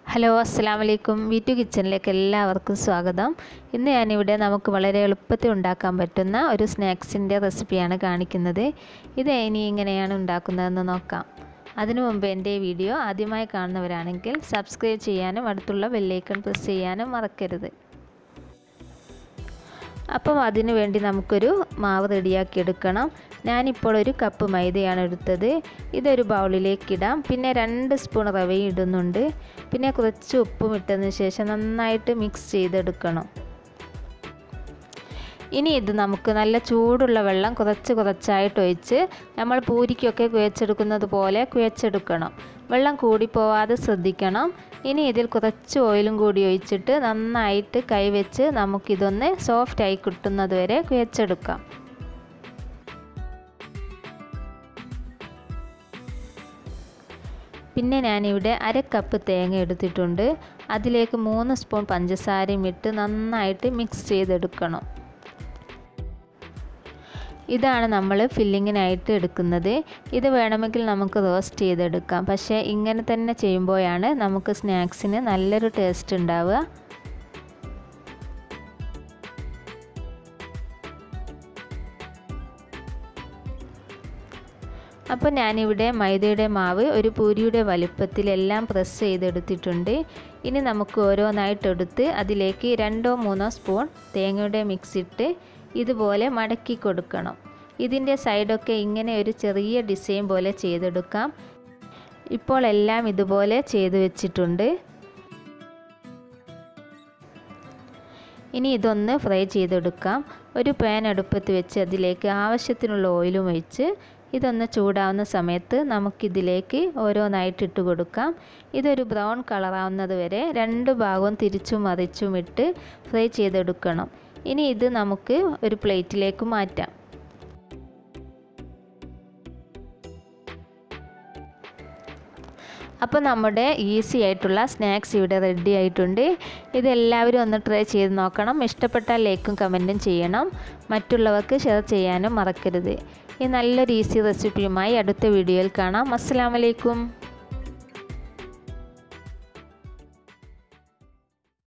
hello അസ്സാം വലൈക്കും വീറ്റു കിച്ചണിലേക്ക് എല്ലാവർക്കും സ്വാഗതം ഇന്ന് ഞാനിവിടെ നമുക്ക് വളരെ എളുപ്പത്തിൽ ഉണ്ടാക്കാൻ പറ്റുന്ന ഒരു സ്നാക്സിൻ്റെ റെസിപ്പിയാണ് കാണിക്കുന്നത് ഇത് ഇനി എങ്ങനെയാണ് ഉണ്ടാക്കുന്നതെന്ന് നോക്കാം അതിനു മുമ്പ് എൻ്റെ വീഡിയോ ആദ്യമായി കാണുന്നവരാണെങ്കിൽ സബ്സ്ക്രൈബ് ചെയ്യാനും അടുത്തുള്ള ബെല്ലൈക്കൺ പ്രസ് ചെയ്യാനും മറക്കരുത് അപ്പം അതിനു വേണ്ടി നമുക്കൊരു മാവ് റെഡിയാക്കി എടുക്കണം ഞാനിപ്പോൾ ഒരു കപ്പ് മൈദയാണ് എടുത്തത് ഇതൊരു ബൗളിലേക്ക് ഇടാം പിന്നെ രണ്ട് സ്പൂൺ റവയും ഇടുന്നുണ്ട് പിന്നെ കുറച്ച് ഉപ്പും ഇട്ടതിന് ശേഷം നന്നായിട്ട് മിക്സ് ചെയ്തെടുക്കണം ഇനി ഇത് നമുക്ക് നല്ല ചൂടുള്ള വെള്ളം കുറച്ച് കുറച്ചായിട്ട് ഒഴിച്ച് നമ്മൾ പൂരിക്കൊക്കെ കുഴച്ചെടുക്കുന്നത് പോലെ കുഴച്ചെടുക്കണം വെള്ളം കൂടിപ്പോവാതെ ശ്രദ്ധിക്കണം ഇനി ഇതിൽ കുറച്ച് ഓയിലും കൂടി ഒഴിച്ചിട്ട് നന്നായിട്ട് കൈവച്ച് നമുക്കിതൊന്ന് സോഫ്റ്റായി കിട്ടുന്നത് വരെ കുഴച്ചെടുക്കാം പിന്നെ ഞാനിവിടെ അര കപ്പ് തേങ്ങ എടുത്തിട്ടുണ്ട് അതിലേക്ക് മൂന്ന് സ്പൂൺ പഞ്ചസാരയും ഇട്ട് നന്നായിട്ട് മിക്സ് ചെയ്തെടുക്കണം ഇതാണ് നമ്മൾ ഫില്ലിങ്ങിനായിട്ട് എടുക്കുന്നത് ഇത് വേണമെങ്കിൽ നമുക്ക് റോസ്റ്റ് ചെയ്തെടുക്കാം പക്ഷേ ഇങ്ങനെ തന്നെ ചെയ്യുമ്പോഴാണ് നമുക്ക് സ്നാക്സിന് നല്ലൊരു ടേസ്റ്റ് ഉണ്ടാവുക അപ്പോൾ ഞാനിവിടെ മൈദയുടെ മാവ് ഒരു പൂരിയുടെ വലുപ്പത്തിലെല്ലാം പ്രസ് ചെയ്തെടുത്തിട്ടുണ്ട് ഇനി നമുക്ക് ഓരോന്നായിട്ട് എടുത്ത് അതിലേക്ക് രണ്ടോ മൂന്നോ സ്പൂൺ തേങ്ങയുടെ മിക്സ് ഇട്ട് ഇതുപോലെ മടക്കി കൊടുക്കണം ഇതിൻ്റെ സൈഡൊക്കെ ഇങ്ങനെ ഒരു ചെറിയ ഡിസൈൻ പോലെ ചെയ്തെടുക്കാം ഇപ്പോൾ എല്ലാം ഇതുപോലെ ചെയ്തു വെച്ചിട്ടുണ്ട് ഇനി ഇതൊന്ന് ഫ്രൈ ചെയ്തെടുക്കാം ഒരു പാൻ അടുപ്പത്ത് വെച്ച് അതിലേക്ക് ആവശ്യത്തിനുള്ള ഓയിലും ഒഴിച്ച് ഇതൊന്ന് ചൂടാവുന്ന സമയത്ത് നമുക്കിതിലേക്ക് ഓരോന്നായിട്ട് ഇട്ട് കൊടുക്കാം ഇതൊരു ബ്രൗൺ കളറാവുന്നത് വരെ രണ്ട് ഭാഗവും തിരിച്ചും മറിച്ചും ഇട്ട് ഫ്രൈ ചെയ്തെടുക്കണം ഇനി ഇത് നമുക്ക് ഒരു പ്ലേറ്റിലേക്ക് മാറ്റാം അപ്പോൾ നമ്മുടെ ഈസി ആയിട്ടുള്ള സ്നാക്സ് ഇവിടെ റെഡി ആയിട്ടുണ്ട് ഇതെല്ലാവരും ഒന്ന് ട്രൈ ചെയ്ത് നോക്കണം ഇഷ്ടപ്പെട്ടാൽ ലൈക്കും കമൻറ്റും ചെയ്യണം മറ്റുള്ളവർക്ക് ഷെയർ ചെയ്യാനും മറക്കരുത് ഈ നല്ലൊരു ഈസി റെസിപ്പിയുമായി അടുത്ത വീഡിയോയിൽ കാണാം അസ്സാം വലൈക്കും